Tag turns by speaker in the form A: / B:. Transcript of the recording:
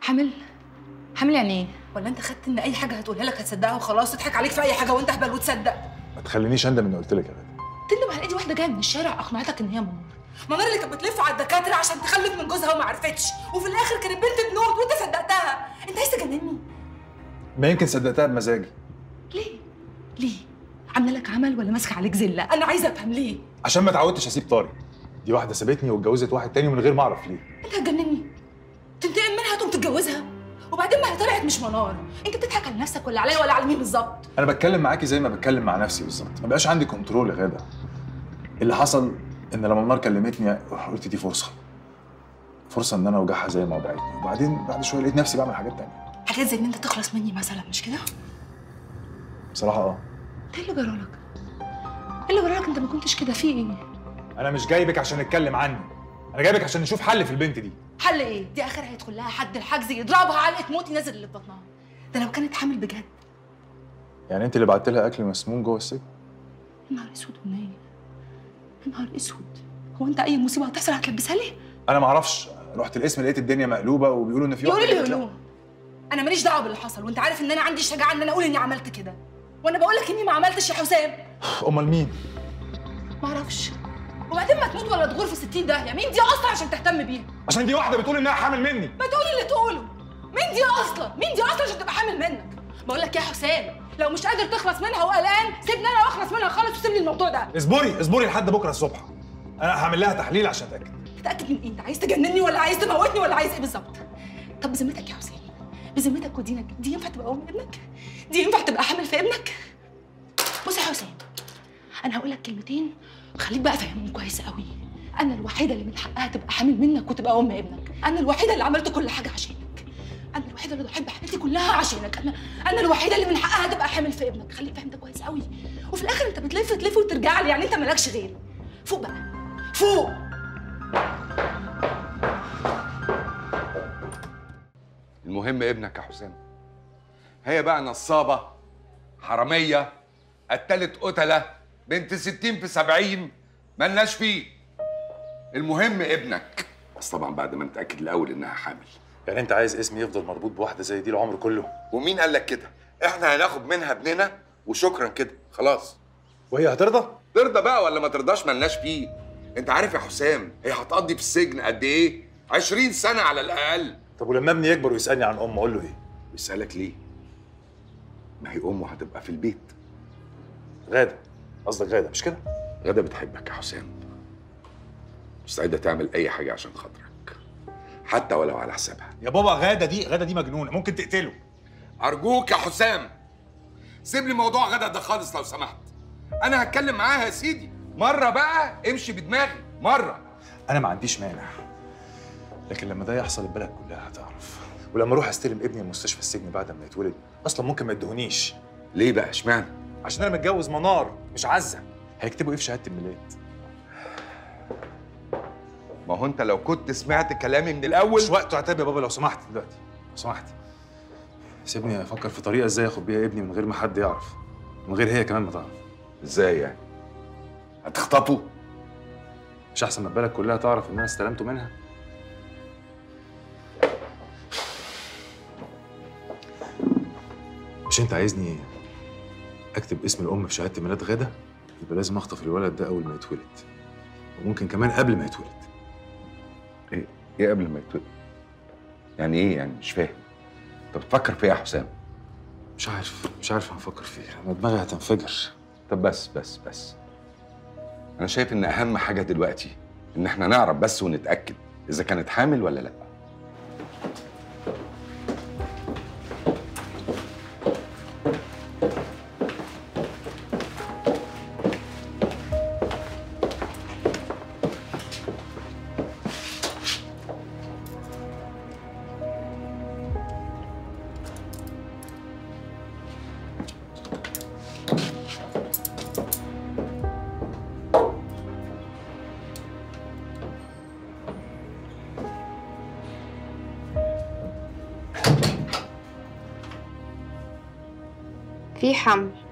A: حامل حامل يعني ايه ولا انت خدت ان اي حاجه هتقولها لك هتصدقها وخلاص تضحك عليك في اي حاجه وانت اهبل وتصدق
B: ما تخلينيش اندم اني قلت لك يا غدا
A: تندم على ايدي واحده جايه من الشارع اقنعتك ان هي منور منور اللي كانت بتلف على الدكاتره عشان تخلف من جوزها وما عرفتش وفي الاخر كانت بنت تموت وانت صدقتها انت عايز تجنني
B: ما يمكن صدقتها بمزاجي
A: ليه ليه عامله لك عمل ولا ماسكه عليك زله انا عايزه افهم ليه
B: عشان ما اتعودتش اسيب طارق دي واحده سابتني واتجوزت واحد تاني من غير ما اعرف ليه
A: انت هتجنني تنتقم منها تقوم تتجوزها وبعدين ما هي طلعت مش منار انت بتضحك على نفسك ولا عليا ولا على مين بالظبط
B: انا بتكلم معاكي زي ما بتكلم مع نفسي بالظبط ما بقاش عندي كنترول يا غاده اللي حصل ان لما منار كلمتني قلت دي فرصه فرصه ان انا اوجعها زي ما وجعتني وبعدين بعد شويه لقيت نفسي بعمل حاجات تانية
A: حاجات زي ان انت تخلص مني مثلا مش كده
B: بصراحه اه
A: ايه اللي جرالك ايه اللي جرالك انت ما كنتش كده في ايه
B: انا مش جايبك عشان نتكلم عني انا جايبك عشان نشوف حل في البنت دي
A: حل ايه دي اخرها هيدخل لها حد الحجز يضربها علقه موت ينزل اللي في بطنها ده لو كانت حامل بجد
B: يعني انت اللي بعت لها اكل مسموم جوه السجن
A: يا نهار اسود ونايم يا نهار اسود هو انت اي مصيبه هتحصل هتلبسها ليه
B: انا ما اعرفش رحت القسم لقيت الدنيا مقلوبه وبيقولوا ان في
A: يقولوا
B: واحدة
A: اللي
B: جت-
A: يقولوه انا ماليش دعوه باللي حصل وانت عارف ان انا عندي الشجاعه ان انا اقول اني عملت كده وانا بقول لك اني ما عملتش يا حسام
B: امال مين
A: ما اعرفش وبعدين ما تموت ولا تغور في 60 داهيه مين دي اصلا عشان تهتم بيها
B: عشان دي واحده بتقول انها حامل مني
A: ما تقول اللي تقوله مين دي اصلا مين دي اصلا عشان تبقى حامل منك بقول لك يا حسام لو مش قادر تخلص منها وقلقان سيبني انا واخلص منها خالص وسيب لي الموضوع ده
B: اصبري اصبري لحد بكره الصبح انا هعمل لها تحليل عشان اتاكد
A: تتاكد من ايه انت عايز تجنني ولا عايز تموتني ولا عايز ايه بالظبط طب بذمتك يا حسام بذمتك ودينك دي ينفع تبقى ام ابنك دي ينفع تبقى حامل في ابنك بص يا حسام انا هقول لك كلمتين خليك بقى فاهمهم كويس قوي انا الوحيده اللي من حقها تبقى حامل منك وتبقى ام ابنك انا الوحيده اللي عملت كل حاجه عشانك انا الوحيده اللي ضحيت بحياتي كلها عشانك انا انا الوحيده اللي من حقها تبقى حامل في ابنك خليك فاهم ده كويس قوي وفي الاخر انت بتلف تلف وترجع لي يعني انت مالكش غيري فوق بقى فوق
C: المهم ابنك يا حسام هي بقى نصابة حرامية قتلت قتلة بنت ستين في سبعين ملناش فيه المهم ابنك بس طبعا بعد ما نتأكد الأول إنها حامل
B: يعني انت عايز اسمي يفضل مربوط بواحده زي دي العمر كله
C: ومين قال لك كده؟ احنا هناخد منها ابننا وشكرا كده خلاص
B: وهي هترضى
C: ترضى بقى ولا ما ترضاش ملناش فيه انت عارف يا حسام هي هتقضي في السجن قد ايه؟ 20 سنة على الأقل
B: طب ولما ابني يكبر ويسالني عن امه اقول له ايه
C: بيسألك ليه؟ ما هي أمه هتبقى في البيت
B: غاده قصدك غاده مش كده
C: غدا بتحبك يا حسام مستعدة تعمل أي حاجة عشان خاطرك حتى ولو على حسابها
B: يا بابا غاده دي غاده دي مجنونه ممكن تقتله
C: أرجوك يا حسام سيب لي موضوع غدا ده خالص لو سمحت أنا هتكلم معاها يا سيدي مرة بقى امشي بدماغي مرة
B: انا ما عنديش مانع لكن لما ده يحصل البلد كلها هتعرف ولما اروح استلم ابني من مستشفى السجن بعد ما يتولد اصلا ممكن ما يدهونيش
C: ليه بقى اشمعنى؟
B: عشان انا متجوز منار مش عزه هيكتبوا ايه في شهاده الميلاد
C: ما هو أنت لو كنت سمعت كلامي من الأول
B: مش وقته عتاب يا بابا لو سمحت دلوقتي لو سمحت سيبني افكر في طريقه ازاي اخد بيها ابني من غير ما حد يعرف من غير هي كمان ما تعرف
C: إزاي يعني؟ هتخطفه؟
B: مش احسن ما البلد كلها تعرف ان انا استلمته منها مش انت عايزني اكتب اسم الام في شهاده ميلاد غاده يبقى لازم اخطف الولد ده اول ما يتولد وممكن كمان قبل ما يتولد
C: إيه إيه قبل ما يتولد؟ يعني إيه يعني مش فاهم أنت بتفكر في إيه يا حسام؟
B: مش عارف مش عارف هفكر فيه انا دماغي هتنفجر
C: طب بس بس بس انا شايف ان اهم حاجه دلوقتي ان احنا نعرف بس ونتاكد اذا كانت حامل ولا لا
D: في حمل